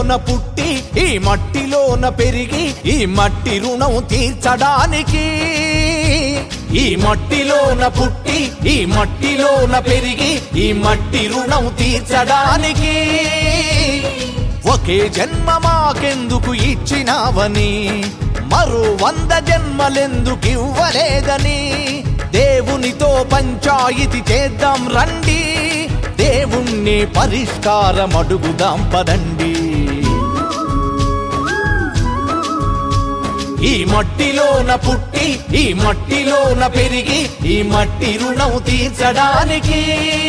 మట్టిలోన పుట్టి ఈ మట్టిలోన పెరిగి ఈ మట్టి రుణం తీర్చడానికి ఈ మట్టిలోన పుట్టి ఈ మట్టిలోన పెరిగి ఈ మట్టి రుణం తీర్చడానికి ఒకే జన్మ మాకెందుకు ఇచ్చినావని మరో వంద జన్మలెందుకు ఇవ్వలేదని దేవునితో పంచాయితీ చేద్దాం రండి దేవుణ్ణి పరిష్కారం అడుగుదాం పదండి ఈ మట్టిలోన పుట్టి ఈ మట్టిలోన పెరిగి ఈ మట్టి రుణం తీర్చడానికి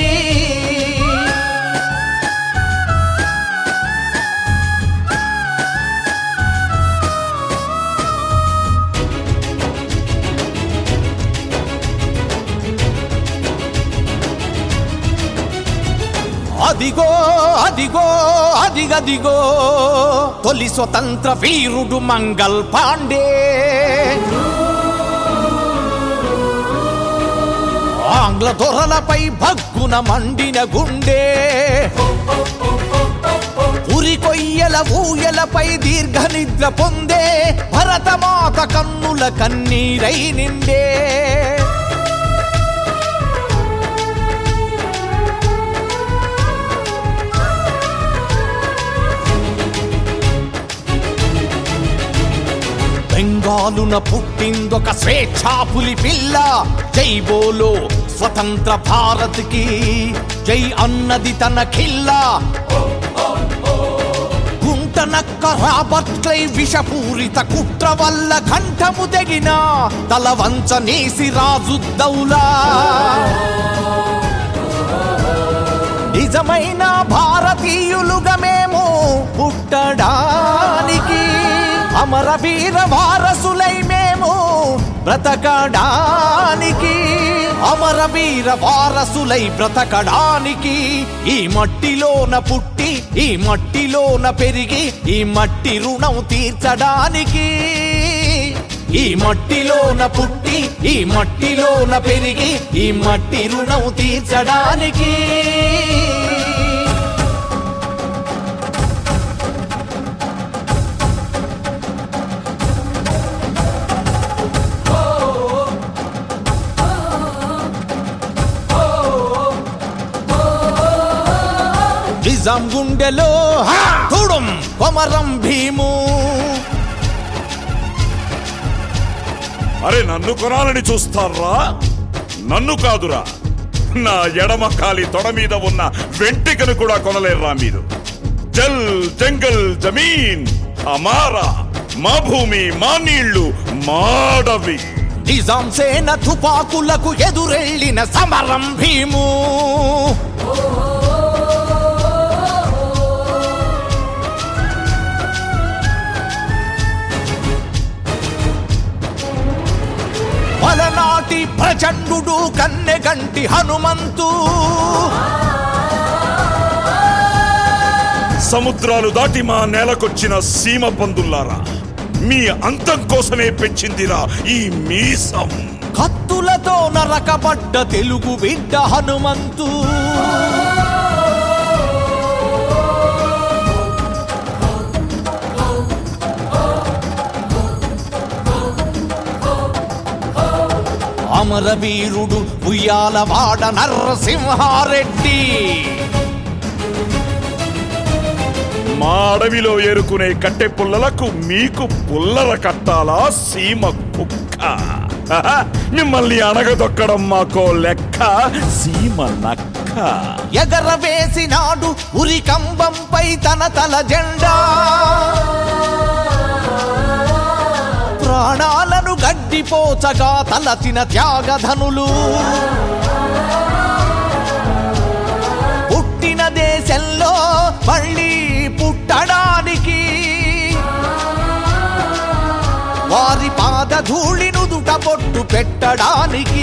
అదిగో అదిగో అదిగదిగో తొలి స్వతంత్ర వీరుడు మంగల్ పాండే ఆంగ్ల దొరలపై భగ్గున మండిన గుండె ఉరి కొయ్యల ఊయలపై దీర్ఘ నిద్ర పొందే భరతమాత కన్నుల కన్నీరై నిండే బెంగాలున పుట్టిందొక స్వేచ్ఛాపులి పిల్ల జై బోలో స్వతంత్ర భారత్ కి జై అన్నది తన ఖిల్లా గుంటనక్క రాబర్ట్ క్లై విషపూరిత కుట్ర వల్ల కంఠము తెగిన తల వంచ నేసి రాజు దౌలా నిజమైన భారతీయులుగా మేము పుట్టడానికి అమరవీర వారసులై మేము బ్రతకడానికి అమరవీర వారసులై బ్రతకడానికి ఈ మట్టిలోన పుట్టి ఈ మట్టిలోన పెరిగి ఈ మట్టి రుణం తీర్చడానికి ఈ మట్టిలోన పుట్టి ఈ మట్టిలోన పెరిగి ఈ మట్టి రుణం తీర్చడానికి నిజాం గుండెలో హా! తుడుం కొమరం భీము అరే నన్ను కొనాలని చూస్తారా నన్ను కాదురా నా ఎడమ కాలి తొడ మీద ఉన్న వెంట్రికను కూడా కొనలేరురా మీరు జల్ జంగల్ జమీన్ అమారా మా భూమి మా నీళ్లు మాడవి నిజాం సేన తుపాకులకు ఎదురెళ్ళిన సమరం భీము పలనాటి ప్రచండు కన్నెగంటి హనుమంతు సముద్రాలు దాటి మా నేలకొచ్చిన సీమ పందుల్లారా మీ అంతం కోసమే పెంచిందిరా ఈ మీసం కత్తులతో నరకబడ్డ తెలుగు బిడ్డ హనుమంతు అమరవీరుడు ఉయ్యాలవాడ నరసింహారెడ్డి మా అడవిలో ఏరుకునే కట్టె పుల్లలకు మీకు పుల్లల కట్టాలా సీమ కుక్క హహ, మిమ్మల్ని అణగదొక్కడం మాకో లెక్క సీమ నక్క ఎగరవేసినాడు ఉరి కంబంపై తన తల జెండా ప్రాణాలను గడ్డిపోచగా తలచిన త్యాగధనులు పుట్టిన దేశంలో మళ్ళీ పుట్టడానికి వారి పాద ధూళిను దుట పొట్టు పెట్టడానికి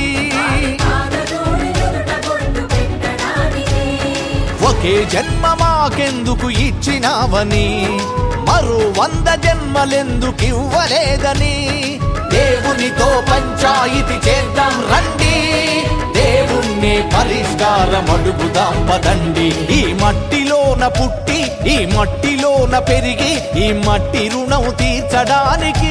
ఒకే జన్మ మాకెందుకు ఇచ్చినావని మరో వంద జన్మలెందుకు ఇవ్వలేదని దేవునితో పంచాయితీ చేద్దాం రండి దేవుణ్ణి పరిష్కారం అడుగుదాం పదండి ఈ మట్టిలోన పుట్టి ఈ మట్టిలోన పెరిగి ఈ మట్టి రుణం తీర్చడానికి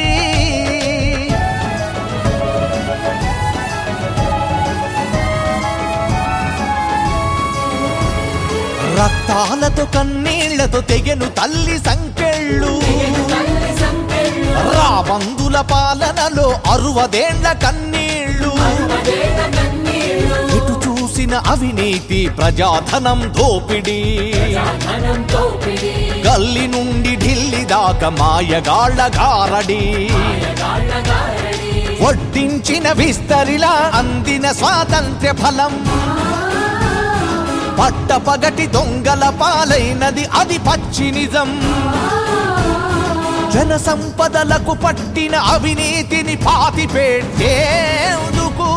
రక్తాలతో కన్నీళ్లతో తెగెను తల్లి సంకెళ్ళు రాబందుల పాలనలో అరువదేండ్ల కన్నీళ్లు ఎటు చూసిన అవినీతి ప్రజాధనం దోపిడీ గల్లి నుండి ఢిల్లీ దాకా మాయగాళ్ల గారడి వడ్డించిన విస్తరిలా అందిన స్వాతంత్ర్య ఫలం పట్టపగటి దొంగల పాలైనది అది పచ్చి నిజం జన సంపదలకు పట్టిన అవినీతిని పాతి పెట్టేందుకు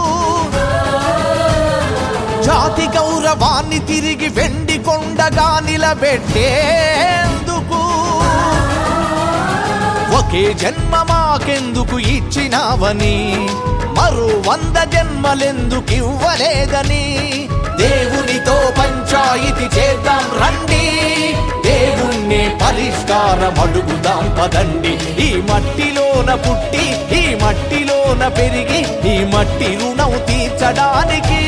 జాతి గౌరవాన్ని తిరిగి వెండి కొండగా నిలబెట్టేందుకు ఒకే జన్మ మాకెందుకు ఇచ్చినావని మరో వంద జన్మలెందుకు ఇవ్వలేదని దేవునితో పంచాయితీ చేద్దాం రండి దేవుణ్ణే పరిష్కారం అడుగుదాం పదండి ఈ మట్టిలోన పుట్టి ఈ మట్టిలోన పెరిగి ఈ మట్టి రుణం తీర్చడానికి